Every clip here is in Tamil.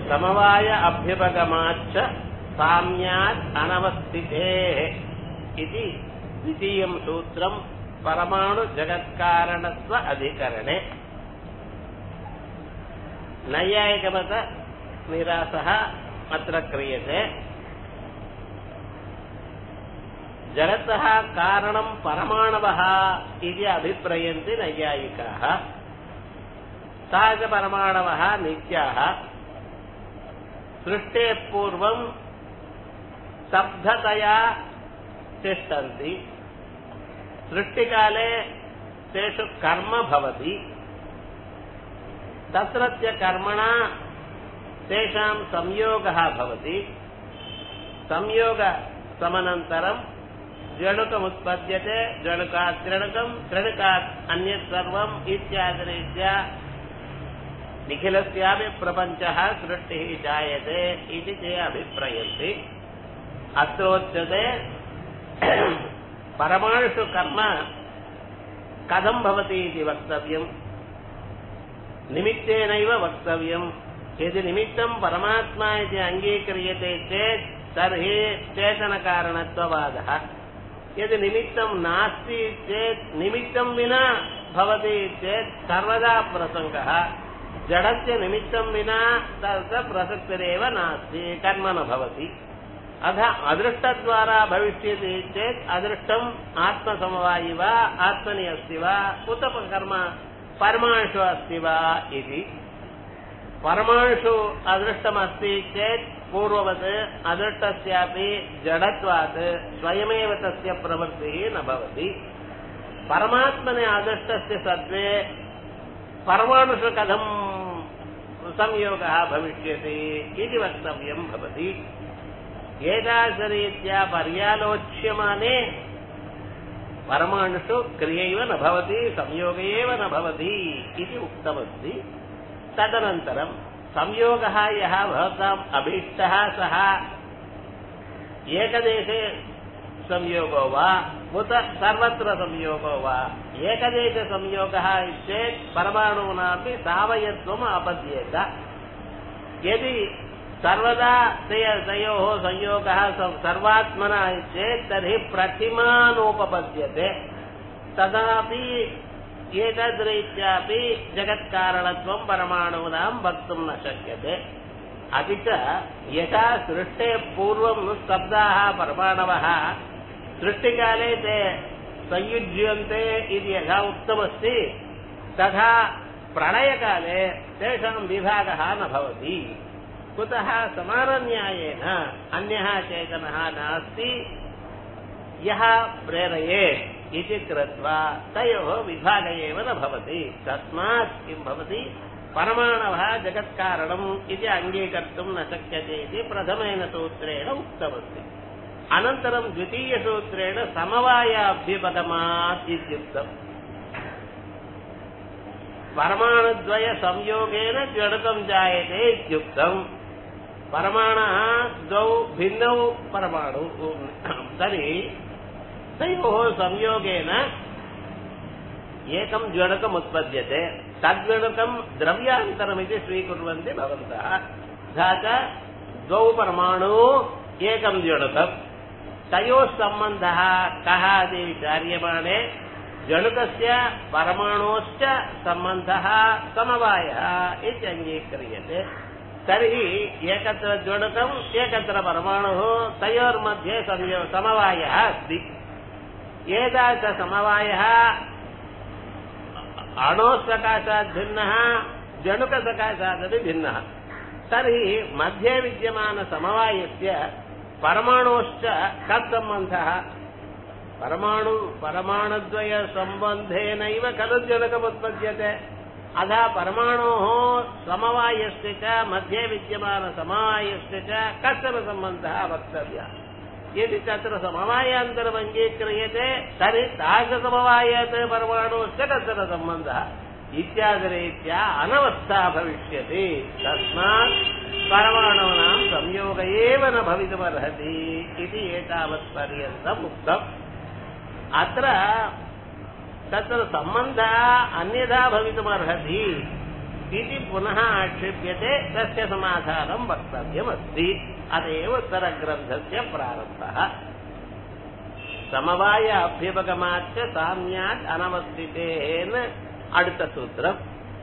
समवाय अभ्युपगमाच्च साम्यात् अनवस्थितेः इति द्वितीयं सूत्रम् परमाणुजगत्कारणत्व अधिकरणे नैयायिकमत निरासः अत्र क्रियते जगतः कारणं परमाणवः इति अभिप्रयन्ति नैयायिकाः सः च परमाणवः नित्याः सृष्टेः पूर्वं स्तब्धतया तिष्ठन्ति सृष्टिकाले तेषु कर्म भवति तत्रत्य कर्मणा तेषां संयोगः भवति संयोगसमनन्तरं जणुकमुत्पद्यते जणुकात् त्रणुकं त्रणुकात् अन्यत् सर्वम् इत्यादिरीत्या निखिलस्यापि प्रपञ्चः सृष्टिः जायते इति ते अभिप्रयन्ति अत्रोच्यते परमाणुषु कर्म कथं भवति इति वक्तव्यम् निमित्तेनैव वक्तव्यम् यदि निमित्तं परमात्मा इति अङ्गीक्रियते चेत् तर्हि चेतनकारणत्ववादः यदि निमित्तं नास्ति चेत् निमित्तं विना भवति चेत् सर्वदा प्रसङ्गः जडस्य निमित्तं विना तत्र प्रसक्तिरेव नास्ति कर्म न भवति अथ अदृष्टद्वारा भविष्यति चेत् अदृष्टम् आत्मसमवायि वा आत्मनि अस्ति वा उत कर्म परमाणुषु अस्ति वा इति परमाणुषु अदृष्टमस्ति चेत् पूर्ववत् अदृष्टस्यापि जडत्वात् स्वयमेव तस्य प्रवृत्तिः न भवति परमात्मने अदृष्टस्य सत्त्वे परमाणुषु कथं संयोगः भविष्यति इति वक्तव्यं भवति एतादृशरीत्या पर्यालोच्यमाने परमाणुषु क्रियैव न भवति संयोग एव न भवति इति उक्तमस्ति तदनन्तरं संयोगः यः भवताम् अभीष्टः सः एकदेशे संयोगो वा उत सर्वत्र संयोगो वा एकदेशसंयोगः चेत् परमाणूनापि सावयत्वम् आपद्येत यदि सर्वदा तयोः संयोगः सर्वात्मना चेत् तर्हि प्रतिमानोपपद्यते तदापि एतद्रीत्यापि जगत्कारणत्वं परमाणूनां वक्तुं न शक्यते अपि च यथा सृष्टेः पूर्वं स्तब्धाः परमाणवः सृष्टिकाले ते संयुज्यन्ते इति यथा उक्तमस्ति तथा प्रलयकाले तेषां विभागः न भवति कुतः समानन्यायेन अन्यः चेतनः नास्ति यः प्रेरयेत् इति कृत्वा तयोः विभाग एव न भवति तस्मात् किं भवति परमाणवः जगत्कारणम् इति अङ्गीकर्तुं न शक्यते इति प्रथमेन सूत्रेण उक्तमस्ति अनन्तरं द्वितीयसूत्रेण समवायाभ्युपगमात् इत्युक्तम् परमाणुद्वयसंयोगेन जडकं जायते इत्युक्तम् परमाणः द्वौ भिन्नौ परमाणु तर्हि तयोः संयोगेन एकं ज्वणकम् उत्पद्यते तद्ज्वणकं द्रव्यान्तरमिति स्वीकुर्वन्ति भवन्तः तथा च द्वौ परमाणु एकं ज्वणकम् तयोः सम्बन्धः कः इति विचार्यमाणे जणुकस्य परमाणोश्च सम्बन्धः समवायः इति अङ्गीक्रियते तर्हि एकत्र ज्वणकम् एकत्र परमाणुः तयोर्मध्ये समवायः अस्ति एतादृशसमवायः अणोसकाशात् भिन्नः जणुकसकाशादपि भिन्नः तर्हि मध्ये विद्यमानसमवायस्य परमाणोश्च तत्सम्बन्धः परमाणु परमाणुद्वयसम्बन्धेनैव खलु जनकमुत्पद्यते अतः परमाणोः समवायस्य च मध्ये विद्यमानसमवायस्य च कश्चन सम्बन्धः वक्तव्यः यदि तत्र समवायान्तरम् अङ्गीक्रियते तर्हि तादृशसमवायात् परमाणोश्च कश्चन सम्बन्धः इत्यादिरीत्या अनवस्था भविष्यति तस्मात् परमाणूनां संयोग एव न भवितुमर्हति इति एतावत्पर्यन्तम् उक्तम् अत्र तत्र सम्बन्धः अन्यथा भवितुमर्हति इति पुनः आक्षेप्यते तस्य समाधानं वक्तव्यमस्ति अतएव उत्तरग्रन्थस्य प्रारब्धः சமவாய அபியபகமாச்ச சாமியாத் அனவஸ்திதேன்னு அடுத்த சூத்திரம்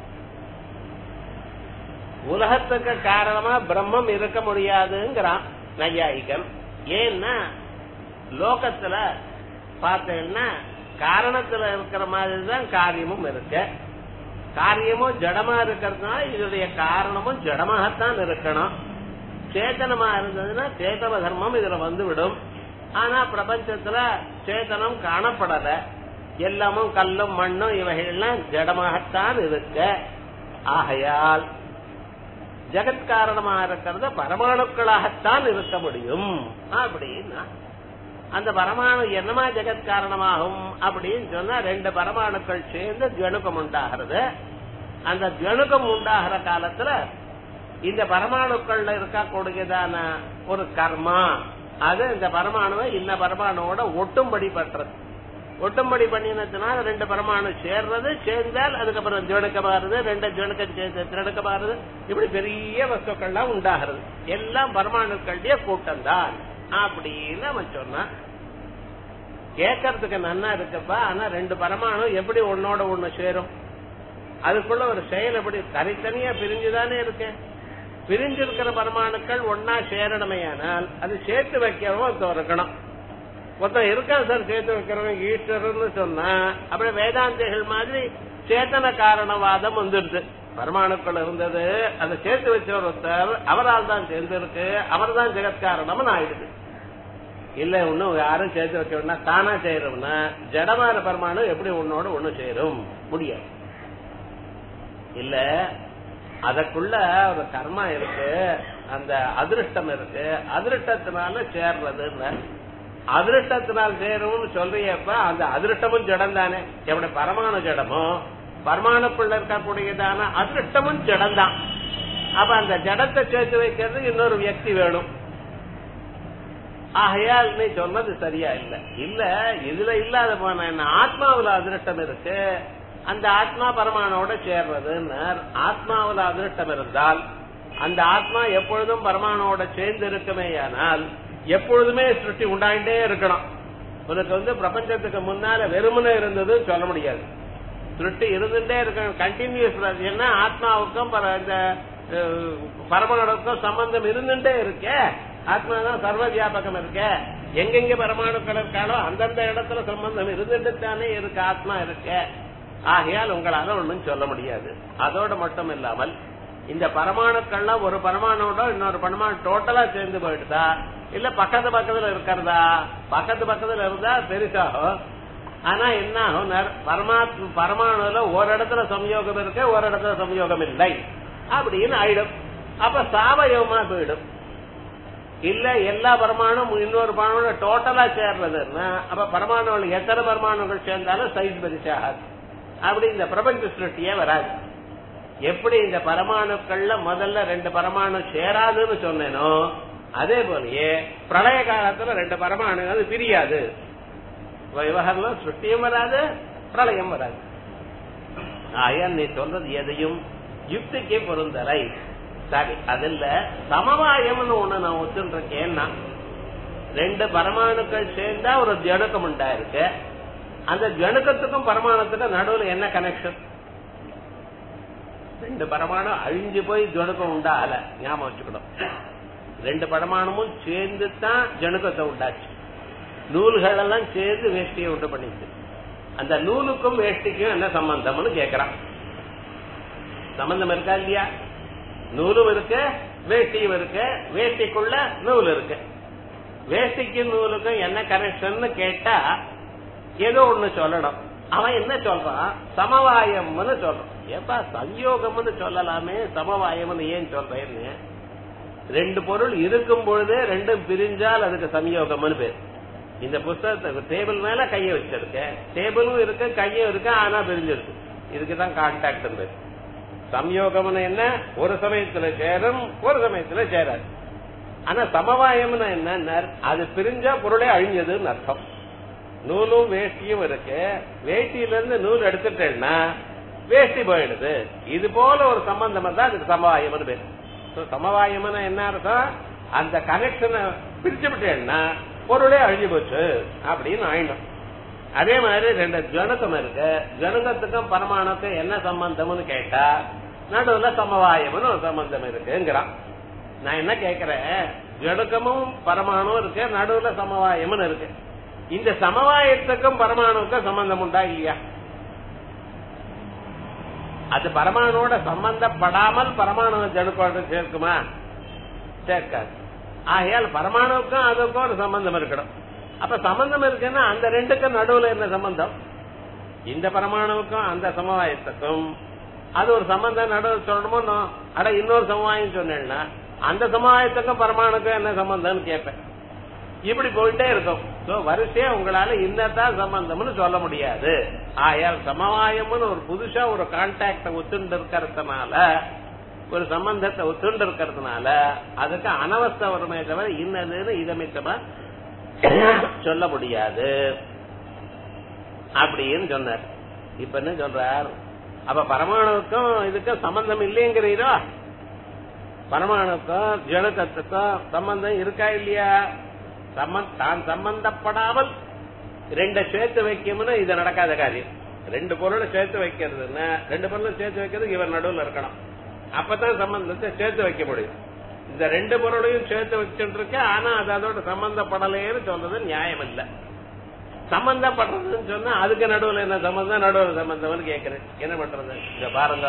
உலகத்துக்கு காரணமா பிரம்மம் இருக்க முடியாதுங்கிறான் நையாயிகன் ஏன்னா லோகத்துல பார்த்தீங்கன்னா காரணத்துல இருக்கிற மாதிரி தான் காரியமும் இருக்கு காரியமும் ஜடமா இருக்கிறதுனால இதனுடைய காரணமும் ஜடமாகத்தான் இருக்கணும் சேத்தனமா இருந்ததுன்னா சேத்தன தர்மம் இதுல வந்து விடும் ஆனா பிரபஞ்சத்துல சேத்தனம் காணப்படல எல்லாமும் கல்லும் மண்ணும் இவைகள்லாம் ஜடமாகத்தான் இருக்கு ஆகையால் ஜெகத் காரணமா இருக்கிறது பரமாணுக்களாகத்தான் இருக்க முடியும் அப்படின்னா அந்த பரமாணு என்னமா ஜெகத் காரணமாகும் அப்படின்னு சொன்னா ரெண்டு பரமாணுக்கள் சேர்ந்து ஜனுக்கம் உண்டாகிறது அந்த ஜனுக்கம் உண்டாகிற காலத்துல இந்த பரமாணுக்கள்ல இருக்கக்கூடியதான ஒரு கர்மா அது இந்த பரமாணுவை இன்ன பரமாணுவோட ஒட்டும்படி பண்றது ஒட்டும்படி பண்ணினதுனால ரெண்டு பரமாணு சேர்றது சேர்ந்தால் அதுக்கப்புறம் ஜுவனுக்க மாறுது ரெண்டு ஜுவனுக்கம் சேர்ந்து திரடுக்க மாறுது இப்படி பெரிய வஸ்துக்கள்லாம் உண்டாகிறது எல்லாம் பரமாணுக்களுடைய கூட்டம் தான் அப்படின்னு அவன் சொன்னான் கேட்கறதுக்கு நன்னா இருக்குப்பா ஆனா ரெண்டு பரமாணு எப்படி ஒன்னோட ஒண்ணு சேரும் அதுக்குள்ள ஒரு செயல் எப்படி தனித்தனியா பிரிஞ்சுதானே இருக்கு பிரிஞ்சிருக்கிற பரமாணுக்கள் ஒன்னா சேரணுமையானால் அது சேர்த்து வைக்கிறவன் ஒருத்தன் இருக்கணும் ஒருத்தன் இருக்கான் சார் சேர்த்து வைக்கிறவன் ஈஸ்வரர்னு சொன்னா அப்படியே வேதாந்திகள் மாதிரி சேத்தன காரணவாதம் வந்துடுது பரமாணுக்கள் இருந்தது அதை சேர்த்து வச்ச ஒருத்தர் அவரால் தான் சேர்ந்திருக்கு அவர் தான் ஜெகத்காரணம்னு ஆயிடுது இல்ல இன்னும் யாரும் சேர்த்து வைக்கணும்னா தானா செய்யறோம்னா ஜடமான பரமாணு எப்படி உன்னோட ஒண்ணு சேரும் முடியாது இல்ல அதற்குள்ள ஒரு கர்மா இருக்கு அந்த அதிருஷ்டம் இருக்கு அதிருஷ்டத்தினால சேர்றதுன்னு அதிருஷ்டத்தினால் சேரும்னு சொல்றியப்ப அந்த அதிருஷ்டமும் ஜடம் தானே எப்படி பரமாணு ஜடமோ பரமாணுக்குள்ள இருக்கக்கூடியதான அதிருஷ்டமும் ஜடம் தான் அப்ப அந்த ஜடத்தை சேர்த்து வைக்கிறதுக்கு இன்னொரு வியக்தி வேணும் ஆகையால் நீ சொன்னது சரியா இல்ல இல்ல இதுல இல்லாத போன என்ன ஆத்மாவுல அதிருஷ்டம் இருக்கு அந்த ஆத்மா பரமானோட சேர்றதுன்னு ஆத்மாவுல அதிருஷ்டம் இருந்தால் அந்த ஆத்மா எப்பொழுதும் பரமானோட சேர்ந்து இருக்குமேயானால் எப்பொழுதுமே சிருஷ்டி உண்டாயிட்டே இருக்கணும் உனக்கு வந்து பிரபஞ்சத்துக்கு முன்னால வெறுமனே இருந்தது சொல்ல முடியாது சிருஷ்டி இருந்துட்டே இருக்கணும் கண்டினியூஸ் என்ன ஆத்மாவுக்கும் பர- இந்த அஹ், பரமாணுக்கும் சம்பந்தம் இருந்துட்டே இருக்கே ஆத்மா தான் சர்வ வியாபகம் இருக்க எங்கெங்க பரமாணுக்கள் இருக்காளோ அந்தந்த இடத்துல சம்பந்தம் இருந்துட்டு தானே இருக்கு ஆத்மா இருக்க ஆகையால் உங்களால ஒண்ணும் சொல்ல முடியாது அதோட மட்டும் இல்லாமல் இந்த பரமாணுக்கள்லாம் ஒரு பரமாணோட இன்னொரு பரமாணு டோட்டலா சேர்ந்து போயிடுதா இல்ல பக்கத்து பக்கத்துல இருக்கிறதா பக்கத்து பக்கத்துல இருந்தா பெருசாகும் ஆனா என்ன ஆகும் நர்- பரமாத்ம பரமாணுல ஒரு இடத்துல சம்யோகம் இருக்கு ஒரு இடத்துல சம்யோகம் இல்லை அப்படின்னு ஆயிடும் அப்ப சாவயவமா போயிடும் இல்ல எல்லா பரமாணும் இன்னொரு பரமாணு டோட்டலா சேர்றதுன்னா அப்ப பரமாணுகள் எத்தனை பரமாணுகள் சேர்ந்தாலும் சைஸ் பெருசாகாது அப்படி இந்த பிரபஞ்ச சிருஷ்டியே வராது எப்படி இந்த பரமாணுக்கள்ல முதல்ல ரெண்டு பரமாணு சேராதுன்னு சொன்னேனோ அதே போலயே பிரளய காலத்துல ரெண்டு பரமாணுகள் பிரியாது விவகாரம் சிருஷ்டியும் வராது பிரளயம் வராது ஆயன் நீ சொல்றது எதையும் யுக்திக்கே பொருந்தலை சரி அதுல சமவாயம்னு ஒண்ணு நான் ஒத்துருக்கேன்னா ரெண்டு பரமாணுக்கள் சேர்ந்தா ஒரு ஜனுக்கம் உண்டா இருக்கு அந்த ஜனுக்கத்துக்கும் பரமாணுத்துக்கும் நடுவுல என்ன கனெக்ஷன் ரெண்டு பரமாணு அழிஞ்சு போய் ஜனுக்கம் உண்டாகல ஞாபகம் வச்சுக்கணும் ரெண்டு பரமாணுமும் சேர்ந்து தான் ஜனுக்கத்தை உண்டாச்சு நூல்கள் எல்லாம் சேர்ந்து வேஷ்டியை உண்டு பண்ணிச்சு அந்த நூலுக்கும் வேஷ்டிக்கும் என்ன சம்பந்தம்னு கேக்குறான் சம்பந்தம் இருக்கா இல்லையா நூலும் இருக்கு வேஷ்டியும் இருக்கு வேஷ்டிக்குள்ள நூல் இருக்கு வேஷ்டிக்கும் நூலுக்கும் என்ன கனெக்ஷன் கேட்டா ஏதோ ஒண்ணு சொல்லணும் அவன் என்ன சொல்றான் சமவாயம்னு சொல்றான் ஏப்பா சம்யோகம்னு சொல்லலாமே சமவாயம்னு ஏன் சொல்றேன்னு ரெண்டு பொருள் இருக்கும் பொழுதே ரெண்டும் பிரிஞ்சால் அதுக்கு சம்யோகம்னு பேர் இந்த புஸ்தகத்தை டேபிள் மேல கைய வச்சிருக்க டேபிளும் இருக்கு கையும் இருக்கு ஆனா பிரிஞ்சிருக்கு இதுக்குதான் கான்டாக்ட் பேர் சம்யோகம்னு என்ன ஒரு சமயத்துல சேரும் ஒரு சமயத்துல சேராது ஆனா சமவாயம்னு என்ன அது பிரிஞ்சா பொருளே அழிஞ்சதுன்னு அர்த்தம் நூலும் வேஷ்டியும் இருக்கு வேஷ்டியில இருந்து நூல் எடுத்துட்டேன்னா வேஷ்டி போயிடுது இது போல ஒரு சம்பந்தம் தான் அதுக்கு சமவாயம்னு பேரு So, சமவாயம்னு என்ன அர்த்தம் அந்த கனெக்ஷனை பிரிச்சு விட்டேன்னா பொருளே அழிஞ்சு போச்சு அப்படின்னு ஆயிடும் அதே மாதிரி ரெண்டு ஜனகம் இருக்கு ஜனகத்துக்கும் பரமாணுக்கும் என்ன சம்பந்தம்னு கேட்டா நடுவுல சமவாயம்னு ஒரு சம்பந்தம் இருக்குங்கிறான் நான் என்ன கேக்குறேன் ஜடுக்கமும் பரமாணுவும் இருக்கு நடுவுல சமவாயம்னு இருக்கு இந்த சமவாயத்துக்கும் பரமாணுக்கும் சம்பந்தம் உண்டா இல்லையா அது பரமாணோட சம்பந்தப்படாமல் பரமாணு ஜடுக்கோடு சேர்க்குமா சேர்க்காது ஆகையால் பரமாணுக்கும் அதுக்கும் ஒரு சம்பந்தம் இருக்கணும் அப்ப சம்பந்தம் இருக்குன்னா அந்த ரெண்டுக்கும் நடுவுல என்ன சம்பந்தம் இந்த பரமாணுவுக்கும் அந்த சமவாயத்துக்கும் அது ஒரு சம்பந்தம் நடுவில் சொல்லணுமோ அட இன்னொரு சமவாயம் சொன்னேன்னா அந்த சமவாயத்துக்கும் பரமாணுக்கும் என்ன சம்பந்தம்னு கேட்பேன் இப்படி போயிட்டே இருக்கும் சோ வரிசையா உங்களால இன்னதான் சம்பந்தம்னு சொல்ல முடியாது ஆயால் சமவாயம்னு ஒரு புதுசா ஒரு கான்டாக்ட ஒத்துண்டு இருக்கிறதுனால ஒரு சம்பந்தத்தை ஒத்துண்டு இருக்கிறதுனால அதுக்கு அனவஸ்தை வருமே தவிர இன்னதுன்னு இதமித்தமா சொல்ல முடியாது அப்படின்னு சொன்னார் இப்ப என்ன சொல்றார் அப்ப பரமாணுவுக்கும் இதுக்கும் சம்பந்தம் இல்லைங்கிறீரோ பரமாணுக்கும் ஜனதத்துக்கும் சம்பந்தம் இருக்கா இல்லையா சம்ம- தான் சம்பந்தப்படாமல் ரெண்ட சேர்த்து வைக்கும்னு இது நடக்காத காரியம் ரெண்டு பொருளை சேர்த்து வைக்கிறதுன்னா ரெண்டு பொருளை சேர்த்து வைக்கிறது இவர் நடுவுல இருக்கணும் அப்பதான் சம்பந்தத்தை சேர்த்து வைக்க முடியும் இந்த ரெண்டு பொருளையும் சேர்த்து வச்சுட்டு இருக்க ஆனா அது அதோட சம்பந்தப்படலைன்னு சொல்றது நியாயம் இல்ல சம்பந்தப்படுறதுன்னு சொன்னா அதுக்கு நடுவுல என்ன சம்பந்தம் நடுவுல சம்பந்தம்னு கேக்குறேன் என்ன பண்றது இங்க பாருங்க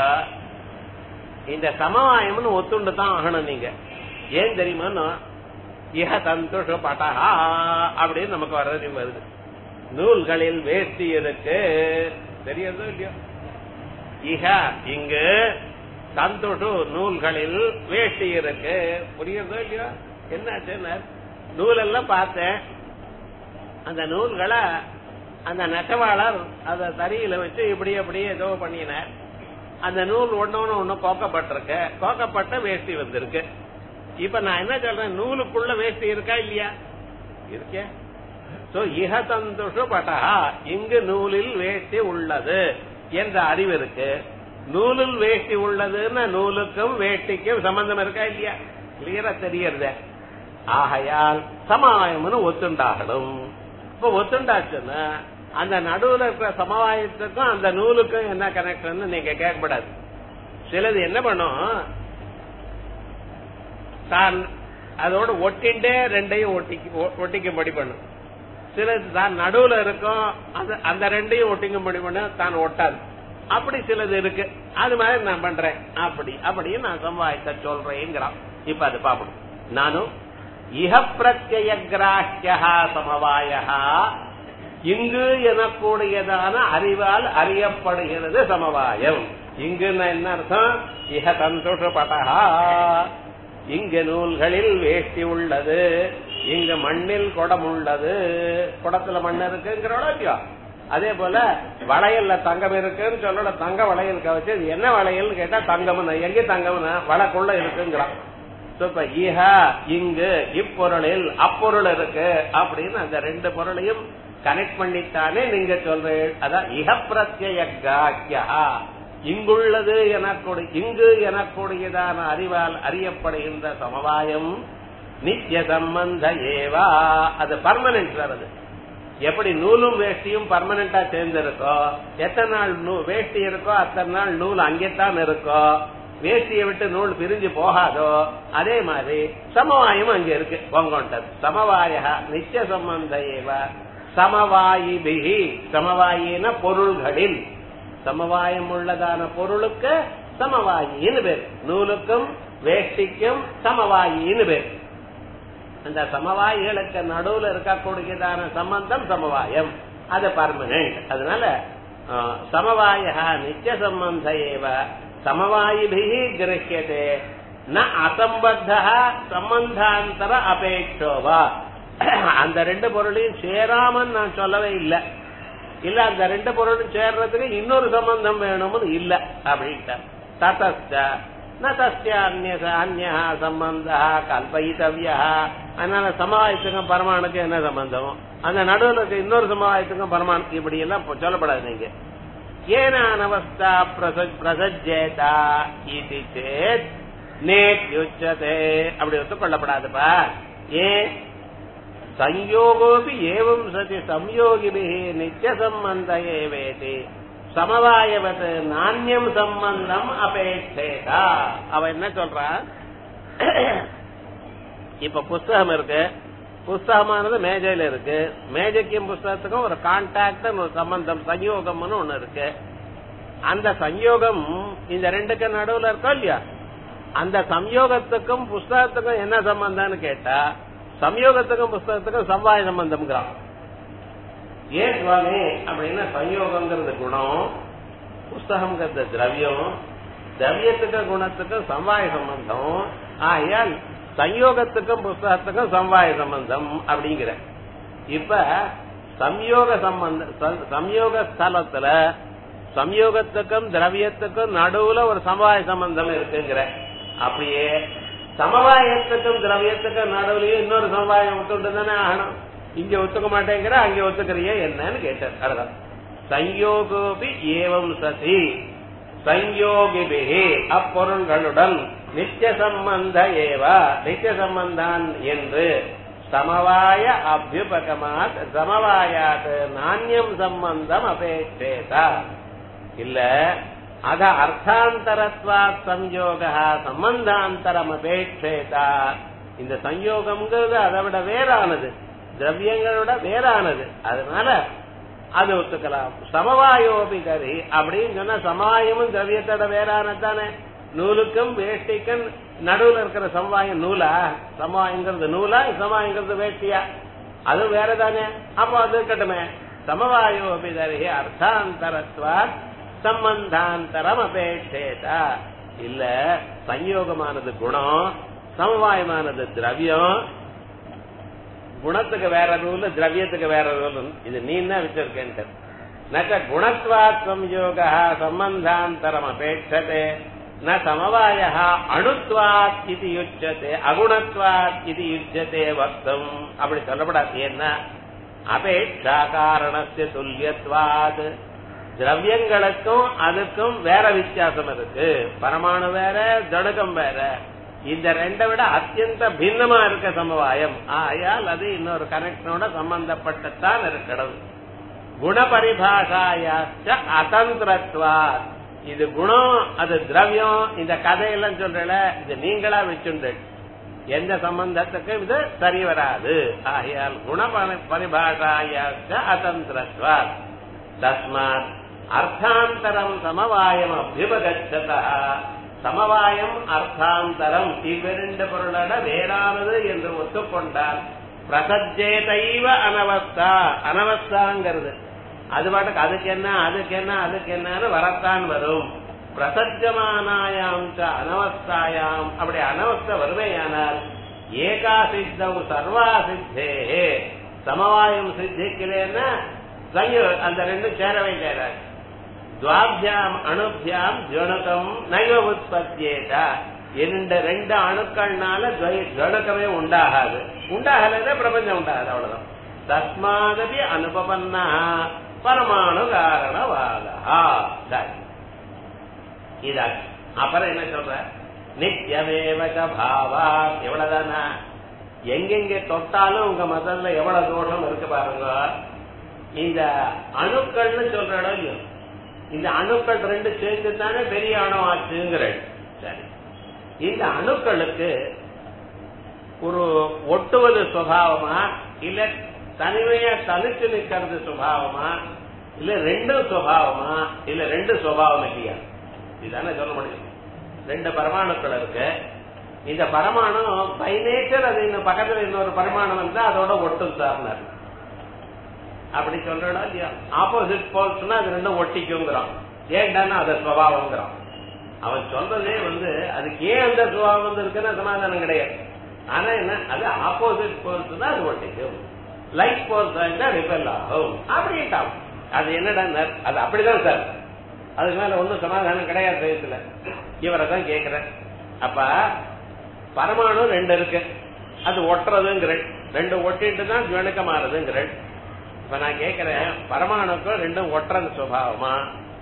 இந்த சமவாயம்னு ஒத்துண்டு தான் ஆகணும் நீங்க ஏன் தெரியுமா இஹ சந்தோஷ பட்டஹா அப்படின்னு நமக்கு வர்றது வருது நூல்களில் வேஷ்டி இருக்கு தெரியறதோ இல்லையோ இஹ இங்கு சந்தோஷு நூல்களில் வேஷ்டி இருக்கு புரியுறதோ இல்லையோ என்ன நூலெல்லாம் பார்த்தேன் அந்த நூல்களை அந்த நெசவாளர் அத தறியில வச்சு இப்படி அப்படியே ஏதோ பண்ணினார் அந்த நூல் ஒன்னொன்னு ஒண்ணு கோக்கப்பட்டிருக்கு கோக்கப்பட்ட வேஷ்டி வந்திருக்கு இப்ப நான் என்ன சொல்றேன் நூலுக்குள்ள வேஷ்டி இருக்கா இல்லையா இருக்கே சோ இஹ சந்தோஷ பட்டா இங்கு நூலில் வேஷ்டி உள்ளது என்ற அறிவு இருக்கு நூலில் வேஷ்டி உள்ளதுன்னா நூலுக்கும் வேஷ்டிக்கும் சம்பந்தம் இருக்கா இல்லையா கிளியரா தெரியறத ஆகையால் சமாயம்னு ஒத்துண்டாகணும் இப்ப ஒத்துண்டாச்சுன்னா அந்த நடுவுல இருக்கிற சமவாயத்துக்கும் அந்த நூலுக்கும் என்ன கனெக்ஷன் நீங்க கேட்கப்படாது சிலது என்ன பண்ணும் தான் அதோட ஒட்டிண்டே ரெண்டையும் ஒட்டிக்கு ஒட்டிக்கும்படி பண்ணும் சிலது தான் நடுவுல இருக்கும் அந்த- அந்த ரெண்டையும் ஒட்டிக்கும்படி பண்ண தான் ஒட்டாது அப்படி சிலது இருக்கு அது மாதிரி நான் பண்றேன் அப்படி அப்படின்னு நான் சம்பாதித்த சொல்றேங்கிறான் இப்ப அது பாப்போம் நானும் இஹ பிரத்யய கிராஹ்யா சமவாய இங்கு எனக்கூடியதான அறிவால் அறியப்படுகிறது சமவாயம் இங்கு என்ன அர்த்தம் இஹ சந்தோஷப்பட்டா இங்கு நூல்களில் வேஷ்டி உள்ளது இங்கு மண்ணில் குடம் உள்ளது குடத்துல மண் இருக்குங்கிறோட இல்லையா அதே போல வளையல்ல தங்கம் இருக்குன்னு சொல்லோட தங்க வளையல் கவச்சு இது என்ன வளையல்னு கேட்டா தங்கம்னு எங்க தங்கம்னு வளக்குள்ள இருக்குங்கிறான் So, இப்ப ஈஹ இங்கு இப்பொருளில் அப்பொருள் இருக்கு அப்படின்னு அந்த ரெண்டு பொருளையும் கனெக்ட் பண்ணித்தானே நீங்க சொல்றீங்க அதான் இஹ பிரத்யய கிராஹ்யா இங்குள்ளது எனக்கூடிய இங்கு எனக்கூடியதான அறிவால் அறியப்படுகின்ற சமவாயம் நித்திய சம்பந்த ஏவா அது பர்மனன்ட் வருது எப்படி நூலும் வேஷ்டியும் பர்மனண்டா சேர்ந்திருக்கோ எத்தனை நாள் நூ- வேஷ்டி இருக்கோ அத்தனை நாள் நூல் அங்கேத்தான் இருக்கோ வேஷ்டியை விட்டு நூல் பிரிஞ்சு போகாதோ அதே மாதிரி சமவாயம் அங்க இருக்கு பொங்கொண்டது சமவாய நித்திய சம்பந்த ஏவ சமவாயிபிகி சமவாயின பொருள்களில் சமவாயம் உள்ளதான பொருளுக்கு சமவாயின்னு பேர் நூலுக்கும் வேஷ்டிக்கும் சமவாயின்னு பேர் அந்த சமவாயிகளுக்கு நடுவுல இருக்கக்கூடியதான சம்பந்தம் சமவாயம் அது பர்மனன்ட் அதனால அஹ், சமவாய நித்திய சம்பந்த ஏவ சமவாயிபிகி கிரஹியதே ந அசம்பத்த சம்பந்தாந்தர அபேட்சோவா அந்த ரெண்டு பொருளையும் சேராமன்னு நான் சொல்லவே இல்லை இல்ல அந்த ரெண்டு பொருளும் சேர்றதுக்கு இன்னொரு சம்பந்தம் வேணும்னு இல்ல அப்படின்ட்டார் ததஸ்ட ந தஸ்ய அந்நிய அந்நிய சம்பந்த கல்பயித்தவியா அதனால சமவாயத்துக்கும் பரமாணுக்கும் என்ன சம்பந்தம் அந்த நடுவில் இருக்க இன்னொரு சமவாயத்துக்கும் பரமாணுக்கு இப்படி எல்லாம் இப்ப சொல்லப்படாது நீங்க ஏன அனவஸ்தா பிரச- பிரசஜ்ஜேதா இது சேத் நேத்யுச்சதே அப்படி ஒத்துக்கொள்ளப்படாதுப்பா ஏன் संयोगोऽपि एवं सति संयोगिभिः नित्यसम्बन्ध एवेति சமவாயவத் நானியம் சம்பந்தம் அபேட்சேதா அவ என்ன சொல்றா இப்ப புஸ்தகம் இருக்கு புஸ்தகமானது மேஜையில இருக்கு மேஜைக்கும் புஸ்தகத்துக்கும் ஒரு கான்டாக்ட் ஒரு சம்பந்தம் சயோகம்னு ஒண்ணு இருக்கு அந்த சயோகம் இந்த ரெண்டுக்கு நடுவுல இருக்கோ இல்லையா அந்த சம்யோகத்துக்கும் புஸ்தகத்துக்கும் என்ன சம்பந்தம்னு கேட்டா சம்யோகத்துக்கும் புஸ்தகத்துக்கும் சம்வாய சம்பந்தம்ங்கிறான் ஏன் சுவாமி அப்படின்னா சம்யோகங்கிறது குணம் புஸ்தகம்ங்கிறது திரவியம் திரவியத்துக்கு குணத்துக்கும் சம்வாய சம்பந்தம் ஆகையால் சம்யோகத்துக்கும் புஸ்தகத்துக்கும் சம்வாய சம்பந்தம் அப்படிங்கிற இப்ப சம்யோக சம்பந்த ச- சம்யோக ஸ்தலத்துல சம்யோகத்துக்கும் திரவியத்துக்கும் நடுவுல ஒரு சமவாய சம்பந்தம் இருக்குங்கிற அப்படியே சமவாயத்துக்கும் திரவியத்துக்கும் நடுவுலயும் இன்னொரு சமவாயம் ஒத்துட்டு தானே ஆகணும் இங்க ஒத்துக்க மாட்டேங்கிற அங்க ஒத்துக்கிறியே என்னன்னு கேட்டார் அதான் சயோகோபி ஏவம் சதி சயோகிபிகி அப்பொருள்களுடன் நித்திய சம்பந்த ஏவா நித்திய சம்பந்தான் என்று சமவாய அபியுபகமாத் சமவாயாத் நானியம் சம்பந்தம் அபேட்சேதா இல்ல அத அர்த்தாந்தரத்வாத் சம்யோக சம்பந்தாந்தரம் அபேட்சேதா இந்த சம்யோகம்ங்கிறது அதை விட வேறானது திரவியங்களோட வேறானது அதனால அது ஒத்துக்கலாம் சமவாயோபி கரி அப்படின்னு சொன்னா சமவாயமும் திரவியத்தோட வேறானது தானே நூலுக்கும் வேஷ்டிக்கும் நடுவுல இருக்கிற சமவாயம் நூலா சமவாயங்கிறது நூலா சமவாயங்கிறது வேஷ்டியா அது வேற தானே அப்போ அது இருக்கட்டுமே சமவாயோபி தரி அர்த்தாந்தரத்வாத் சம்பந்தாந்தரம் அபேட்சேதா இல்ல சம்யோகமானது குணம் சமவாயமானது திரவியம் குணத்துக்கு வேற ரூல் திரவியத்துக்கு வேற ரூல் இது நீ தான் வச்சிருக்கேன்ட்டு நச்ச குணத்வாத் சம்யோக சம்பந்தாந்தரம் அபேட்சதே ந சமவாய அணுத்வாத் இது யுச்சதே அகுணத்வாத் இது யுச்சதே வக்தம் அப்படி சொல்லப்படாது என்ன அபேட்சா காரணத்து துல்லியத்வாத் திரவியங்களுக்கும் அதுக்கும் வேற வித்தியாசம் இருக்கு பரமாணு வேற ஜடகம் வேற இந்த ரெண்டை விட அத்தியந்த பின்னமா இருக்க சமவாயம் ஆயால் அது இன்னொரு கனெக்ஷனோட சம்பந்தப்பட்டுத்தான் இருக்கணும் குணபரிபாஷாயாச்ச அதந்திரத்வா இது குணம் அது திரவியம் இந்த கதையெல்லாம் சொல்றல இது நீங்களா வச்சுண்டு எந்த சம்பந்தத்துக்கு இது சரி வராது ஆகையால் குண பரிபாஷாயாச்ச அதந்திரத்வா தஸ்மாத் அர்த்தாந்தரம் சமவாயம் அபியுபகச்சதா சமவாயம் அர்த்தாந்தரம் இவ்விரண்டு பொருளோட வேறானது என்று ஒத்துக்கொண்டால் பிரசஜேதைவ அனவஸ்தா அனவஸ்தாங்கிறது அது பாட்டுக்கு அதுக்கு என்ன அதுக்கு என்ன அதுக்கு என்னன்னு வரத்தான் வரும் பிரசஜமானாயாம் ச அனவஸ்தாயாம் அப்படி அனவஸ்த வருமையானால் ஏகா சித்தம் சர்வா சித்தே சமவாயம் சித்திக்கலன்னா சயோ அந்த ரெண்டும் சேரவே சேராது துவாபியாம் அணுபியாம் ஜனகம் நைவ உற்பத்தியேதா இந்த ரெண்டு அணுக்கள்னால ஜனகமே உண்டாகாது உண்டாகலன்னா பிரபஞ்சம் உண்டாகாது அவ்வளவுதான் தஸ்மாதபி அனுபவன்னா பரமாணு காரணவாதா சரி இதாச்சு அப்புறம் என்ன சொல்ற நித்தியமேவக பாவா எவ்வளவுதானா எங்கெங்க தொட்டாலும் உங்க மதத்துல எவ்வளவு தோஷம் இருக்கு பாருங்க இந்த அணுக்கள்னு சொல்ற இடம் இல்லையோ இந்த அணுக்கள் ரெண்டு சேர்ந்து தானே பெரிய அணு ஆச்சுங்கிற சரி இந்த அணுக்களுக்கு ஒரு ஒட்டுவது சுபாவமா இல்ல தனிமையா தனிச்சு நிக்கிறது சுபாவமா இல்ல ரெண்டும் சுபாவமா இல்ல ரெண்டு சுபாவம் இல்லையா இதுதானே சொல்ல முடியும் ரெண்டு பரமாணுக்கள் இருக்கு இந்த பரமாணு பை நேச்சர் அது இன்னும் பக்கத்துல இன்னொரு பரமாணு வந்தா அதோட ஒட்டும் சார்னார் அப்படி சொல்றா இல்லையா ஆப்போசிட் போல்ஸ்னா அது ரெண்டும் ஒட்டிக்குங்கிறான் ஏன்டான்னா அது சுவாவங்கிறான் அவன் சொல்றதே வந்து அதுக்கு ஏன் அந்த சுபாவம் வந்து இருக்குன்னா சமாதானம் கிடையாது ஆனா என்ன அது ஆப்போசிட் போல்ஸ் தான் அது ஒட்டிக்கும் லைட் போல்ஸ் ஆகிட்டா ரிப்பெல் ஆகும் அப்படின்ட்டான் அது என்னடா அது அப்படிதான் சார் அதுக்கு மேல ஒன்னும் சமாதானம் கிடையாது வயசுல இவரை தான் கேக்குறேன் அப்ப பரமாணு ரெண்டு இருக்கு அது ஒட்டுறதுங்கிற ரெண்டு ஒட்டிட்டு தான் ஜுவனுக்க மாறுதுங்கிற இப்ப நான் கேக்குறேன் பரமாணுக்கும் ரெண்டும் ஒட்டுறது சுபாவமா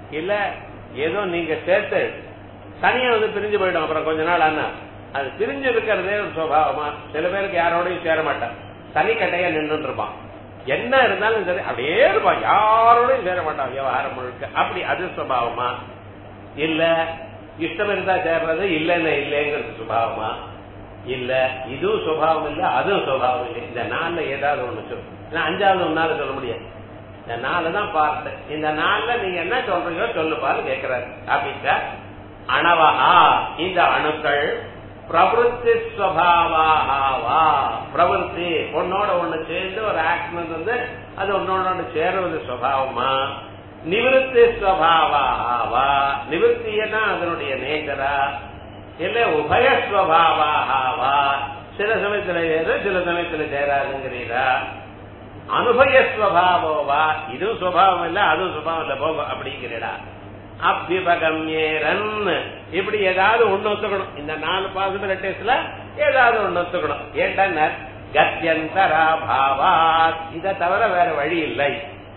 இல்ல ஏதோ நீங்க சேர்த்து தனியா வந்து பிரிஞ்சு போயிடும் அப்புறம் கொஞ்ச நாள் ஆனா அது பிரிஞ்சு இருக்கிறதே ஒரு சுபாவமா சில பேருக்கு யாரோடையும் சேர மாட்டான் தனி கட்டையா நின்று இருப்பான் என்ன இருந்தாலும் சரி அப்படியே இருப்பான் யாரோடையும் சேர மாட்டான் விவகாரம் முழுக்க அப்படி அது சுபாவமா இல்ல இஷ்டம் இருந்தா சேர்றது இல்லன்னு இல்லைங்கிறது சுபாவமா இல்ல இதுவும் சுபாவம் இல்ல அதுவும் சுபாவம் இல்லை இந்த நாள்ல ஏதாவது ஒண்ணு சொல்லு நான் அஞ்சாவது ஒன்னால சொல்ல முடியாது இந்த நாலு தான் பார்த்து இந்த நாள்ல நீங்க என்ன சொல்றீங்களோ சொல்லு பாரு கேக்குறாரு அப்படின்னா அணவஹா இந்த அணுக்கள் பிரவருத்தி ஸ்வபாவாவா பிரவருத்தி ஒன்னோட ஒண்ணு சேர்ந்து ஒரு ஆக்சிடென்ட் வந்து அது ஒன்னோட ஒண்ணு சேருவது சுவாவமா நிவிருத்தி ஸ்வபாவாவா நிவர்த்தியனா அதனுடைய நேச்சரா இல்ல உபயஸ்வபாவாவா சில சமயத்துல ஏது சில சமயத்துல சேராதுங்கிறீரா அனுபயஸ்வபாவோவா இதுவும் சுவாவம் இல்ல அதுவும் சுபாவம் இல்ல போகும் அப்படிங்கிறடா அபிபகம்யேரன் இப்படி ஏதாவது ஒண்ணு ஒத்துக்கணும் இந்த நாலு பாசிபிலிட்டிஸ்ல ஏதாவது ஒண்ணு ஒத்துக்கணும் ஏன்டா கத்தியந்தரா பாவாத் இதை தவிர வேற வழி இல்லை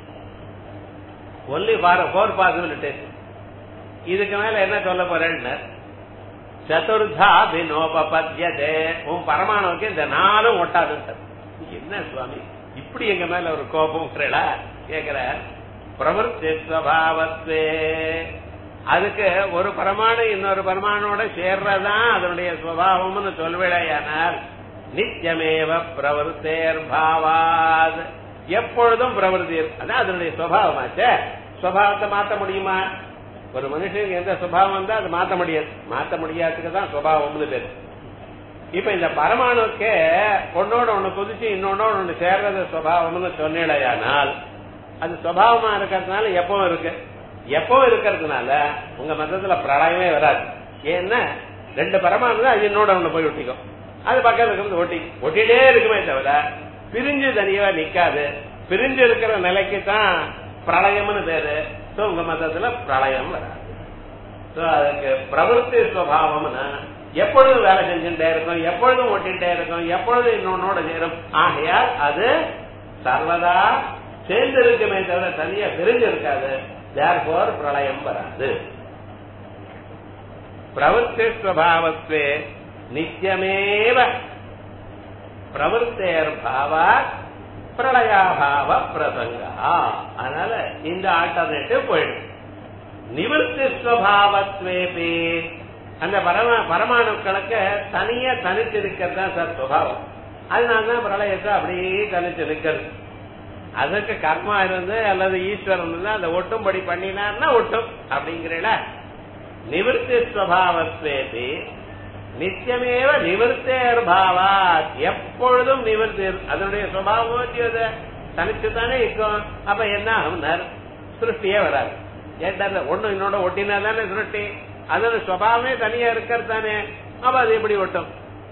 ஒன்லி ஃபோர் பாசிபிலிட்டிஸ் இதுக்கு மேல என்ன சொல்ல போறேன்னு சதுர்தா வினோபத்யதே உன் பரமானவுக்கு இந்த நாளும் ஒட்டாது என்ன சுவாமி இப்படி எங்க மேல ஒரு கோபம் கேக்குற பிரவருத்தி ஸ்வபாவத்தே அதுக்கு ஒரு பரமாணு இன்னொரு பரமானோட சேர்றதான் அதனுடைய சுவாவம்னு சொல்வேடையானால் நித்தியமேவ பிரவருத்தேர் பாவாத் எப்பொழுதும் பிரவருத்தி அதான் அதனுடைய சுவாவமாச்சே சுவாவத்தை மாத்த முடியுமா ஒரு மனுஷனுக்கு எந்த சுபாவம் வந்தா அது மாத்த முடியாது மாத்த முடியாததுக்கு தான் சுபாவம்னு பேரு இப்ப இந்த பரமாணுக்கு ஒன்னோட ஒண்ணு குதிச்சு இன்னொன்னோட ஒண்ணு சேர்றது சுவாவம்னு சொன்னேடையானால் அது சுவாவமா இருக்கிறதுனால எப்பவும் இருக்கு எப்பவும் இருக்கிறதுனால உங்க மதத்துல பிரளயமே வராது ஏன்னா ரெண்டு பரமானு அது என்னோட ஒண்ணு போய் ஒட்டிக்கும் அது பக்கத்துல இருக்கிறது ஒட்டி ஒட்டிட்டே இருக்குமே தவிர பிரிஞ்சு தனியா நிக்காது பிரிஞ்சு இருக்கிற நிலைக்கு தான் பிரளயம்னு பேரு சோ உங்க மதத்துல பிரளயம் வராது சோ அதுக்கு பிரவருத்தி சுவாவம்னா எப்பொழுதும் வேலை செஞ்சுட்டே இருக்கும் எப்பொழுதும் ஒட்டிட்டே இருக்கும் எப்பொழுதும் இன்னொன்னோட சேரும் ஆகையால் அது சர்வதா சேர்ந்து இருக்குமே தவிர தனியா பிரிஞ்சு இருக்காது தேர்போர் பிரளயம் வராது பிரவருத்தி ஸ்வபாவத்வே நித்தியமேவ பிரவருத்தேர் பாவா பிரளயாபாவ பிரசங்கா அதனால இந்த ஆல்டர்னேட்டிவ் போயிடும் நிவர்த்தி ஸ்வபாவத்வேபி அந்த பரம பரமாணுக்களுக்கு தனியா தனித்து இருக்கிறது தான் சார் சுபாவம் அதனாலதான் பிரளயத்தை அப்படியே தனித்து இருக்கிறது அதுக்கு கர்மா இருந்து அல்லது ஈஸ்வரன் இருந்து அந்த ஒட்டும்படி பண்ணினார்னா ஒட்டும் அப்படிங்கிறீங்களா நிவர்த்தி ஸ்வபாவத்வேபி நித்தியமேவ நிவர்த்தேர் பாவா எப்பொழுதும் நிவர்த்தி அதனுடைய சுவாவம் தனிச்சுதானே இருக்கும் அப்ப என்ன ஆகுனார் சிருஷ்டியே வராது ஏன்டா ஒண்ணு இன்னொட ஒட்டினா தானே சிருஷ்டி அதோட சுவாவமே தனியா இருக்கிறது தானே அப்ப அது எப்படி ஒட்டும்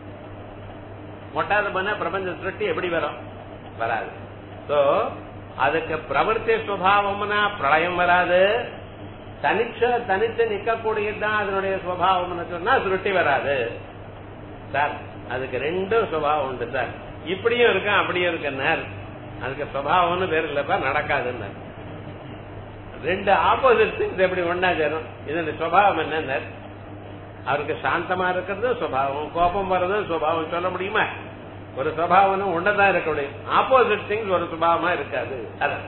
ஒட்டாத பண்ண பிரபஞ்ச சிருஷ்டி எப்படி வரும் வராது சோ அதுக்கு பிரவர்த்தி சுவாவம்னா பிரளயம் வராது தனிச்ச தனித்து நிக்கக்கூடியதுதான் அதனுடைய சுவாவம்னு சொன்னா சுருட்டி வராது சார் அதுக்கு ரெண்டும் சுபாவம் உண்டு சார் இப்படியும் இருக்கும் அப்படியும் இருக்குன்னார் அதுக்கு சுபாவம்னு பேர் இல்லப்பா நடக்காதுன்னு ரெண்டு ஆப்போசிட் திங்ஸ் எப்படி ஒன்னா சேரும் இதனுடைய சுபாவம் என்ன அவருக்கு சாந்தமா இருக்கிறது சுபாவம் கோபம் வர்றது சுபாவம் சொல்ல முடியுமா ஒரு சுபாவம் ஒன்னதான் இருக்க முடியும் ஆப்போசிட் திங்ஸ் ஒரு சுபாவமா இருக்காது அதான்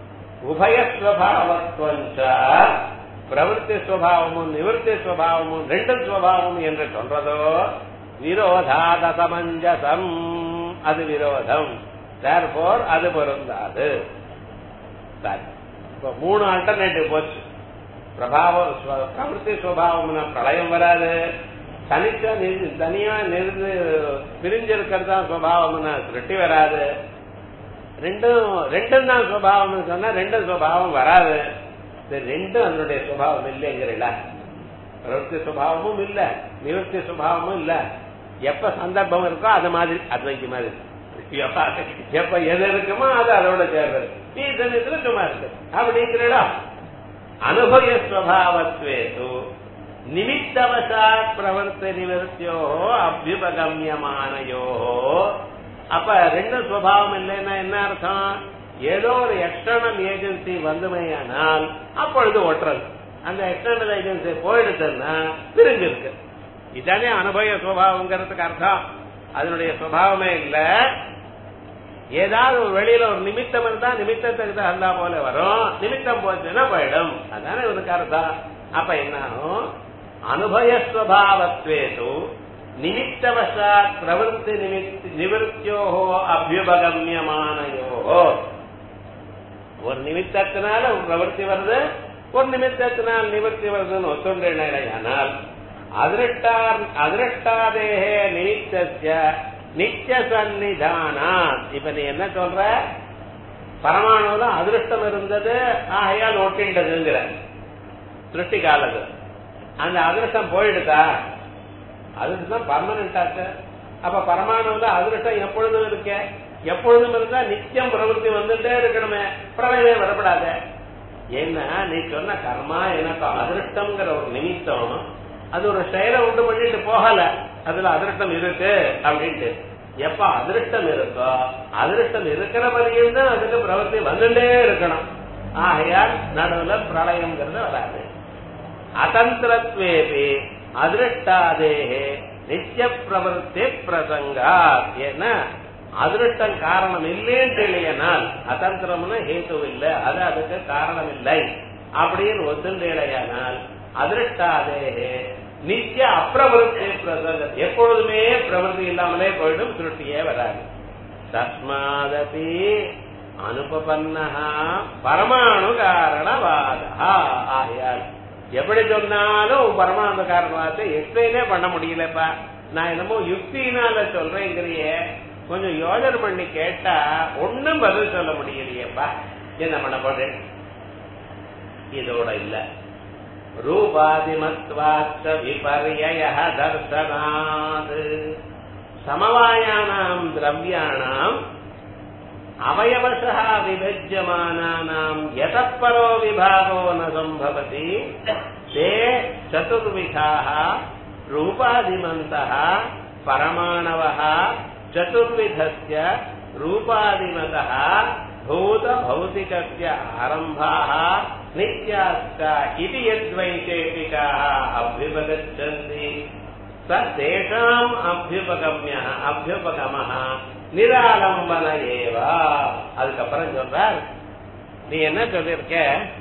உபயஸ்வபாவத்வஞ்ச பிரவருத்தி சுவாவமும் நிவர்த்தி சுவாவமும் ரெண்டு சுவாவம் என்று சொல்றதோ விரோதாத சமஞ்சசம் அது விரோதம் தேர்போர் அது பொருந்தாது சரி இப்ப மூணு ஆல்டர்னேட்டிவ் போச்சு பிரபாவம் பிரவருத்தி சுவாவம்னா பிரளயம் வராது தனிச்சா தனியா நிறுந்து பிரிஞ்சிருக்கிறதா சுவாவம்னா திருட்டி வராது ரெண்டும் ரெண்டும் தான் சுவாவம் சொன்னா ரெண்டும் சுவாவம் வராது ரெண்டும் அதனுடைய சுபாவம் இல்லைங்கிறீங்களா பிரவருத்தி சுபாவமும் இல்ல நிவர்த்தி சுபாவமும் இல்ல எப்ப சந்தர்ப்பம் இருக்கோ அது மாதிரி அத்வைக்கு மாதிரி எப்ப எது இருக்குமோ அது அதோட சேர்றது நீ சமயத்துல சும்மா இருக்கு அப்படிங்கிறா அனுபய ஸ்வபாவத்வேது நிமித்தவசாத் பிரவர்த்த நிவர்த்தியோ அபியுபகமியமானயோ அப்ப ரெண்டு சுவாவம் இல்லைன்னா என்ன அர்த்தம் ஏதோ ஒரு எக்ஸ்டர்னல் ஏஜென்சி வந்தமையானால் அப்பொழுது ஒட்டுறது அந்த எக்ஸ்டர்னல் ஏஜென்சி போயிடுச்சுன்னா பிரிஞ்சிருக்கு இதானே அனுபவ சுவாவங்கிறதுக்கு அர்த்தம் அதனுடைய சுவாவமே இல்ல ஏதாவது ஒரு வெளியில ஒரு நிமித்தம் இருந்தா நிமித்தத்துக்கு தகுந்தா போல வரும் நிமித்தம் போச்சுன்னா போயிடும் அதானே இவனுக்கு அர்த்தம் அப்ப என்ன ஆகும் அனுபயஸ்வபாவத்வேது நிமித்தவசாத் பிரவருத்தி நிமித்தி நிவர்த்தியோகோ அபியுபகமியமானயோகோ ஒரு நிமித்தத்தினால ஒரு பிரவருத்தி வருது ஒரு நிமித்தத்தினால் நிவர்த்தி வருதுன்னு ஒத்துண்டேனால் அதிரட்டார் அதிரட்டாதேகே நிமித்தஸ்ய நித்திய சந்நிதானா இப்ப நீ என்ன சொல்ற பரமாணுல அதிருஷ்டம் இருந்தது ஆகையால் ஒட்டின்றதுங்கிற திருஷ்டி காலது அந்த அதிருஷ்டம் போயிடுதா அதிருஷ்டம் பர்மனன்ட் ஆச்சு அப்ப பரமாணுல அதிருஷ்டம் எப்பொழுதும் இருக்க எப்பொழுதும் இருந்தா நித்தியம் பிரவருத்தி வந்துட்டே இருக்கணுமே பிரளயமே வரப்படாத ஏன்னா நீ சொன்ன கர்மா எனக்கு அதிருஷ்டம்ங்கிற ஒரு நிமித்தம் அது ஒரு செயலை உண்டு பண்ணிட்டு போகல அதுல அதிருஷ்டம் இருக்கு அப்படின்ட்டு எப்ப அதிருஷ்டம் இருக்கோ அதிருஷ்டம் இருக்கிற வரையும் தான் அதுக்கு பிரவர்த்தி வந்துட்டே இருக்கணும் ஆகையால் நடுவுல பிரளயம்ங்கிறது வராது அதந்திரத்வேபி அதிருஷ்டாதேகே நித்திய பிரவருத்தி பிரசங்கா ஏன்னா அதிருஷ்டம் காரணம் இல்லைன்னு இல்லையனால் அதந்திரம்னு ஹேத்து இல்லை அது அதுக்கு காரணம் இல்லை அப்படின்னு ஒத்துண்டேலையானால் அதிருஷ்டாதேகே நித்திய அப்பிரவருத்தி பிரசங்கம் எப்பொழுதுமே பிரவருத்தி இல்லாமலே போயிடும் திருஷ்டியே வராது தஸ்மாதபி அனுபபன்னஹா பரமாணு காரணவாதா ஆகையால் எப்படி சொன்னாலும் பரமாணு காரணவாதத்தை எக்ஸ்பிளைனே பண்ண முடியலப்பா நான் என்னமோ யுக்தினால சொல்றேங்கிறியே கொஞ்சம் யோஜனை பண்ணி கேட்டா ஒன்னும் பதில் சொல்ல முடியலையேப்பா என்ன பண்ண போறேன் இதோட இல்ல ரூபாதிமத்வாச்ச விபர்யய தர்சனாத் சமவாயானாம் திரவியாணாம் அவயவசः விபஜ்யமானானாம் யதப்பரோ விபாகோ ந சம்பவதி ते चतुर्विधाः रूपादिमन्तः परमाणवः चतुर्विधस्य रूपादिमतः भूतभौतिकस्य आरम्भाः नित्याश्च इति यद्वैशेषिकाः अभ्युपगच्छन्ति स तेषाम् अभ्युपगम्यः अभ्युपगमः நிராலம்பன ஏவா அதுக்கப்புறம் சொல்றார் நீ என்ன சொல்லிருக்க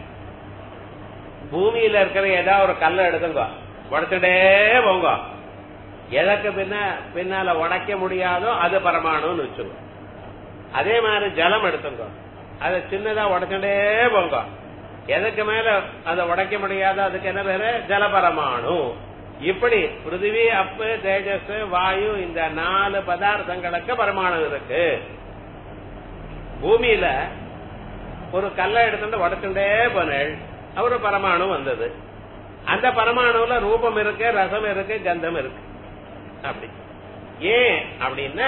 பூமியில இருக்கிற ஏதாவது ஒரு கல்லை எடுத்துங்க உடச்சுட்டே போங்க எதற்கு பின்ன பின்னால உடைக்க முடியாதோ அது பரமாணுன்னு வச்சுங்க அதே மாதிரி ஜலம் எடுத்துங்க அதை சின்னதா உடைச்சுட்டே போங்க எதுக்கு மேல அதை உடைக்க முடியாதோ அதுக்கு என்ன பேரு ஜலபரமாணு இப்படி பிருத்திவி அப்பு தேஜஸ் வாயு இந்த நாலு பதார்த்தங்களுக்கு பரமாணு இருக்கு பூமியில ஒரு கல்லை எடுத்துட்டு உடச்சுட்டே போனேள் ஒரு பரமாணு வந்தது அந்த பரமாணுல ரூபம் இருக்கு ரசம் இருக்கு கந்தம் இருக்கு அப்படி ஏன் அப்படின்னா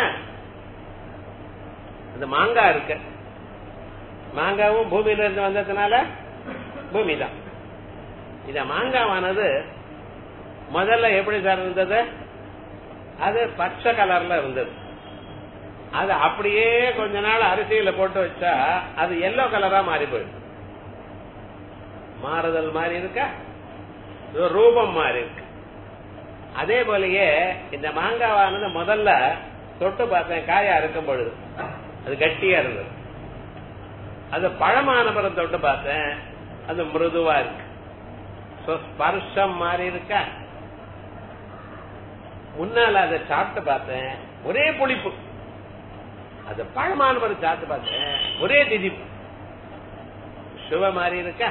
இந்த மாங்காய் இருக்கு மாங்காவும் பூமியில இருந்து வந்ததுனால பூமி தான் இந்த மாங்காவானது முதல்ல எப்படி சார் இருந்தது அது பச்சை கலர்ல இருந்தது அது அப்படியே கொஞ்ச நாள் அரிசியில போட்டு வச்சா அது எல்லோ கலரா மாறி போயிடும் மாறுதல் மாறி இருக்கா ரூபம் மாறி இருக்கு அதே போலயே இந்த மாங்காவானது முதல்ல தொட்டு பார்த்தேன் காயா இருக்கும் பொழுது அது கட்டியா இருந்தது அது பழமான பிறகு தொட்டு பார்த்தேன் அது மிருதுவா இருக்கு ஸ்பர்ஷம் மாறி இருக்கா முன்னால அதை சாப்பிட்டு பார்த்தேன் ஒரே புளிப்பு அது பழமான பிறகு சாப்பிட்டு பார்த்தேன் ஒரே திதிப்பு சுவ மாறி இருக்கா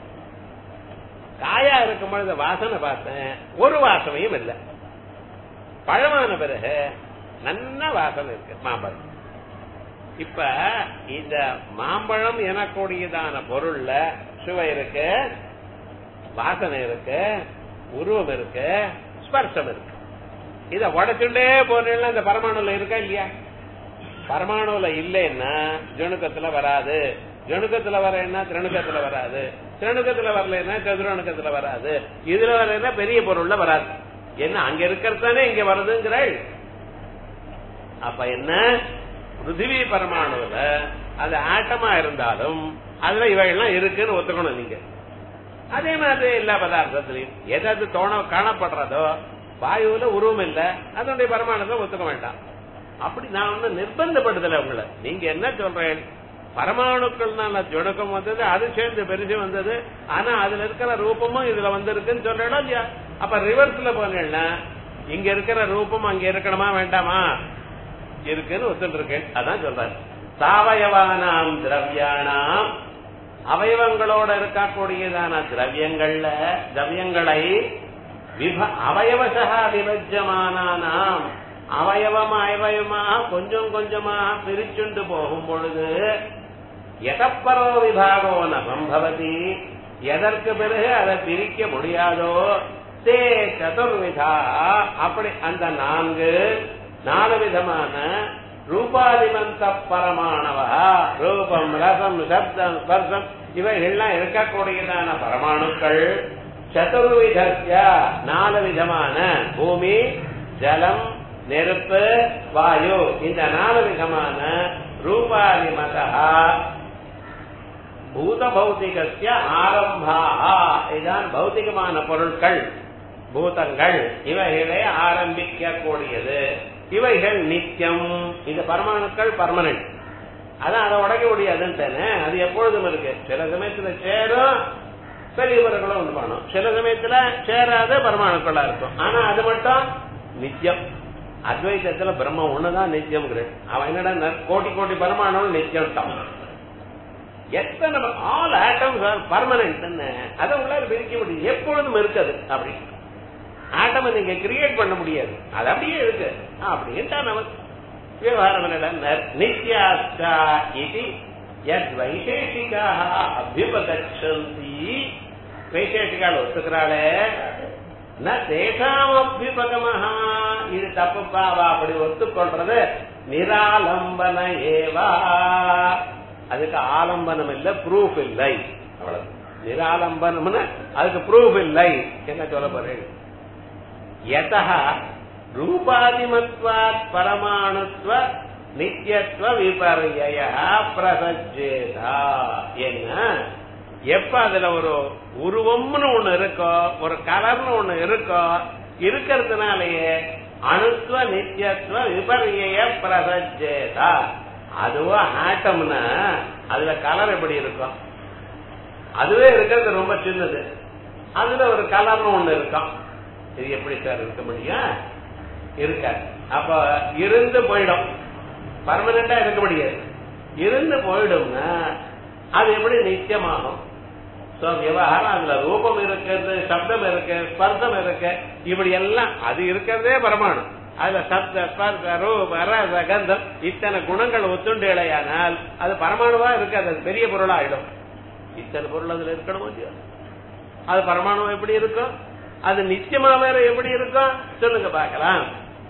காயா இருக்கும் பொழுது வாசனை பார்த்தேன் ஒரு வாசனையும் இல்லை பழமான பிறகு நல்ல வாசனை இருக்கு மாம்பழம் இப்ப இந்த மாம்பழம் எனக்கூடியதான பொருள்ல சுவை இருக்கு வாசனை இருக்கு உருவம் இருக்கு ஸ்பர்சம் இருக்கு இத உடச்சுட்டே போனா இந்த பரமாணுல இருக்கா இல்லையா பரமாணுல இல்லைன்னா ஜணுக்கத்துல வராது ஜணுக்கத்துல வரேன்னா திரணுக்கத்துல வராது திரணுக்கத்துல வரலன்னா சதுரணுக்கத்துல வராது இதுல வரலன்னா பெரிய பொருள்ல வராது என்ன அங்க இருக்கிறதானே இங்க வருதுங்கிறாள் அப்ப என்ன பிருத்திவி பரமாணுல அது ஆட்டமா இருந்தாலும் அதுல இவைகள்லாம் இருக்குன்னு ஒத்துக்கணும் நீங்க அதே மாதிரி எல்லா பதார்த்தத்திலையும் எதாவது தோண காணப்படுறதோ வாயுல உருவம் இல்ல அதனுடைய பரமானதை ஒத்துக்க வேண்டாம் அப்படி நான் ஒண்ணு நிர்பந்தப்படுத்தல உங்களை நீங்க என்ன சொல்றேன் பரமாணுக்கள்னால ஜுடக்கம் வந்தது அது சேர்ந்து பெருசு வந்தது ஆனா அதுல இருக்கிற ரூபமும் இதுல வந்திருக்குன்னு சொல்றேன் இல்லையா அப்ப ரிவர்ஸ்ல போனேன்னா இங்க இருக்கிற ரூபம் அங்க இருக்கணுமா வேண்டாமா இருக்குன்னு ஒத்துட்டு இருக்கேன் அதான் சொல்றேன் சாவயவானாம் திரவியானாம் அவயவங்களோட இருக்கக்கூடியதான திரவியங்கள்ல திரவியங்களை விப அவயவசா விபஜமானாம் அவயவம் அவயவமாக கொஞ்சம் கொஞ்சமாக பிரிச்சுண்டு போகும் பொழுது எதப்பரோ விபாகோ ந சம்பவதி எதற்கு பிறகு அதை பிரிக்க முடியாதோ தே சதுர்விதா அப்படி அந்த நான்கு நாலு விதமான ரூபாதிமந்த பரமாணவா ரூபம் ரசம் சப்தம் ஸ்பர்சம் இவைகள்லாம் இருக்கக்கூடியதான பரமாணுக்கள் சதுர்விதஸ்ய நாலு விதமான பூமி ஜலம் நெருப்பு வாயு இந்த நாலு விதமான ரூபாதிமதா பூத பௌத்திகஸ்ய ஆரம்பா இதுதான் பௌத்திகமான பொருட்கள் பூதங்கள் இவைகளை ஆரம்பிக்க கூடியது இவைகள் நித்தியம் இந்த பரமாணுக்கள் பர்மனன்ட் அதான் அதை உடைக்க முடியாதுன்னு தானே அது எப்பொழுதும் இருக்கு சில சமயத்துல சேரும் பெரியவர்களும் உண்டு பண்ணும் சில சமயத்துல சேராத பரமாணுக்களா இருக்கும் ஆனா அது மட்டும் நித்தியம் அத்வைதத்துல பிரம்மம் ஒண்ணுதான் நித்தியம் அவன் என்னடா கோட்டி கோட்டி பரமாணு நித்தியம் எத்தனை ஆல் ஆட்டம்ஸ் ஆர் பர்மனன்ட் அதை உங்களால பிரிக்க முடியும் எப்பொழுதும் இருக்குது அப்படி ஆட்டமை நீங்க கிரியேட் பண்ண முடியாது அது அப்படியே இருக்கு அப்படின்ட்டா நமக்கு விவகாரம் நித்யாஸ்தா இது எத் வைசேஷிகாக அபியுபகச்சந்தி வைசேஷிகால் ஒத்துக்கிறாளே ந தேசாம் அபியுபகமஹா இது தப்புப்பா அவ அப்படி ஒத்துக்கொள்றது நிராலம்பன ஏவா அதுக்கு ஆலம்பனம் இல்ல ப்ரூஃப் இல்லை அவ்வளவு நிராலம்பனம்னு அதுக்கு ப்ரூஃப் இல்லை என்ன சொல்ல போறேன் யதா ரூபாதிமத்வாத் பரமாணுத்வ நித்தியத்துவ விபரிய பிரசஜேதா என்ன எப்ப அதுல ஒரு உருவம்னு ஒண்ணு இருக்கோ ஒரு கலர்னு ஒண்ணு இருக்கோ இருக்கிறதுனாலயே அணுத்துவ நித்தியத்துவ விபரிய பிரசஜேதா அதுவா ஆட்டம்னா அதுல கலர் எப்படி இருக்கும் அதுவே இருக்கிறது ரொம்ப சின்னது அதுல ஒரு கலர்னு ஒண்ணு இருக்கும் இது எப்படி சார் இருக்க முடியும் இருக்க அப்ப இருந்து போயிடும் பர்மனண்டா இருக்க முடியாது இருந்து போயிடும்னா அது எப்படி நித்தியமாகும் சோ விவகாரம் அதுல ரூபம் இருக்கிறது சப்தம் இருக்கு ஸ்பர்சம் இருக்கு இப்படி எல்லாம் அது இருக்கிறதே பரமாணு அதுல சப்த ஸ்பர்ச ரூப ரச கந்தம் இத்தனை குணங்கள் ஒத்துண்டேலையானால் அது பரமாணுவா இருக்காது அது பெரிய பொருளா ஆயிடும் இத்தனை பொருள் அதுல இருக்கணும் இல்லையா அது பரமாணு எப்படி இருக்கும் அது நிச்சயமா வேற எப்படி இருக்கும் சொல்லுங்க பார்க்கலாம்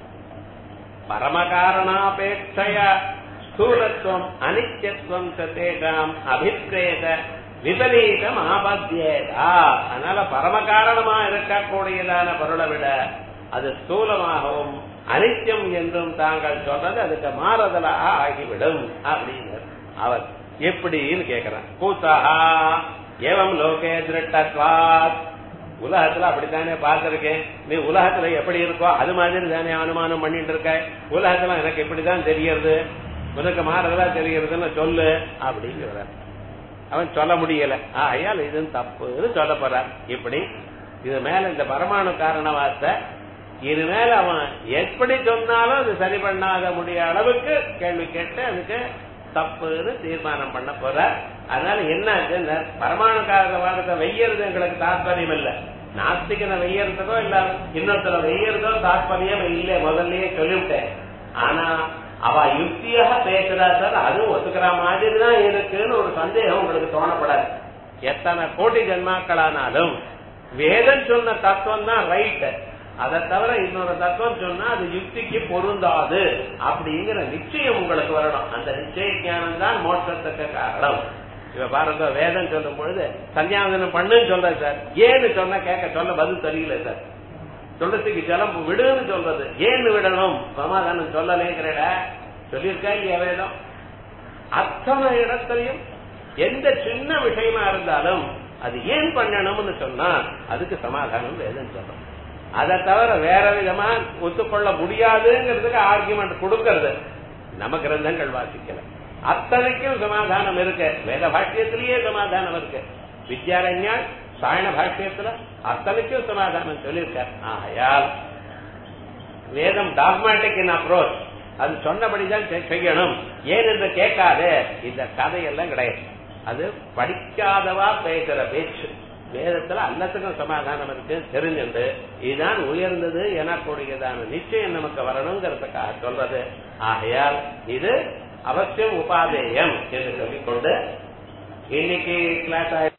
பரமகாரணாபேட்சய ஸ்தூலத்துவம் அனித்யத்துவம் சதேகாம் அபிப்பிரேத விபரீதம் ஆபத்தியேதா அதனால பரமகாரணமா இருக்கக்கூடியதான பொருளை விட அது ஸ்தூலமாகவும் அனித்யம் என்றும் தாங்கள் சொல்றது அதுக்கு மாறுதலாக ஆகிவிடும் அப்படின்னு அவர் எப்படின்னு கேக்குறான் கூத்தஹா ஏவம் லோகே திருட்டத்வாத் உலகத்துல அப்படித்தானே பார்த்திருக்கேன் நீ உலகத்துல எப்படி இருக்கோ அது மாதிரி தானே அனுமானம் பண்ணிட்டு இருக்க உலகத்துல எனக்கு இப்படிதான் தெரியறது உனக்கு மாறுதலா தெரியறதுன்னு சொல்லு அப்படிங்கிற அவன் சொல்ல முடியல ஆகையால் இது தப்புன்னு சொல்ல போறான் இப்படி இது மேல இந்த பரமாணு காரண வார்த்தை இனிமேல் அவன் எப்படி சொன்னாலும் அது சரி பண்ணாத முடிய அளவுக்கு கேள்வி கேட்டு அதுக்கு தப்புன்னு தீர்மானம் பண்ண போற அதனால என்ன பரமாணு காரண வார்த்தை வெய்யறது எங்களுக்கு தாற்பயம் இல்ல நாஸ்திகனை வெய்யறதுக்கோ இல்ல இன்னொருத்தர வெய்யறதோ தாற்பயம் இல்லை முதல்லயே சொல்லிவிட்டேன் ஆனா அவ யுக்தியாக பேசுறா சார் அதுவும் ஒத்துக்கிற மாதிரி தான் இருக்குன்னு ஒரு சந்தேகம் உங்களுக்கு தோணப்படாது எத்தனை கோடி ஜென்மாக்களானாலும் வேதம் சொன்ன தத்துவம் தான் ரைட் அதை தவிர இன்னொரு தத்துவம் சொன்னா அது யுக்திக்கு பொருந்தாது அப்படிங்கிற நிச்சயம் உங்களுக்கு வரணும் அந்த நிச்சய ஞானம் தான் மோட்சத்துக்கு காரணம் இவ பாருங்க வேதம் சொல்லும் பொழுது சந்தியாவதனம் பண்ணுன்னு சொல்ற சார் ஏன்னு சொன்னா கேட்க சொல்ல பதில் தெரியல சார் சொல்றதுக்கு ஜலம் விடுன்னு சொல்றது ஏன்னு விடணும் சமாதானம் சொல்லலேங்கிறட சொல்லியிருக்கா இல்லையா வேதம் அத்தனை இடத்துலையும் எந்த சின்ன விஷயமா இருந்தாலும் அது ஏன் பண்ணணும்னு சொன்னா அதுக்கு சமாதானம் வேதம் சொல்றோம் அதை தவிர வேற விதமா ஒத்துக்கொள்ள முடியாதுங்கிறதுக்கு ஆர்குமெண்ட் கொடுக்கறது நம்ம கிரந்தங்கள் வாசிக்கல அத்தனைக்கும் சமாதானம் இருக்கு வேத பாஷ்யத்திலேயே சமாதானம் இருக்கு வித்யாரண்யா சாயண பாஷ்யத்துல அத்தனைக்கும் சமாதானம் சொல்லியிருக்கார் ஆகையால் வேதம் டாக்மேட்டிக் இன் அப்ரோச் அது சொன்னபடிதான் செய்யணும் ஏன் என்று கேட்காதே இந்த கதையெல்லாம் கிடையாது அது படிக்காதவா பேசுற பேச்சு வேதத்துல எல்லாத்துக்கும் சமாதானம் இருக்கு தெரிஞ்சுண்டு இதுதான் உயர்ந்தது எனக்கூடியதான நிச்சயம் நமக்கு வரணுங்கிறதுக்காக சொல்றது ஆகையால் இது அவசியம் உபாதேயம் என்று சொல்லிக்கொண்டு இன்னைக்கு கிளாஸ்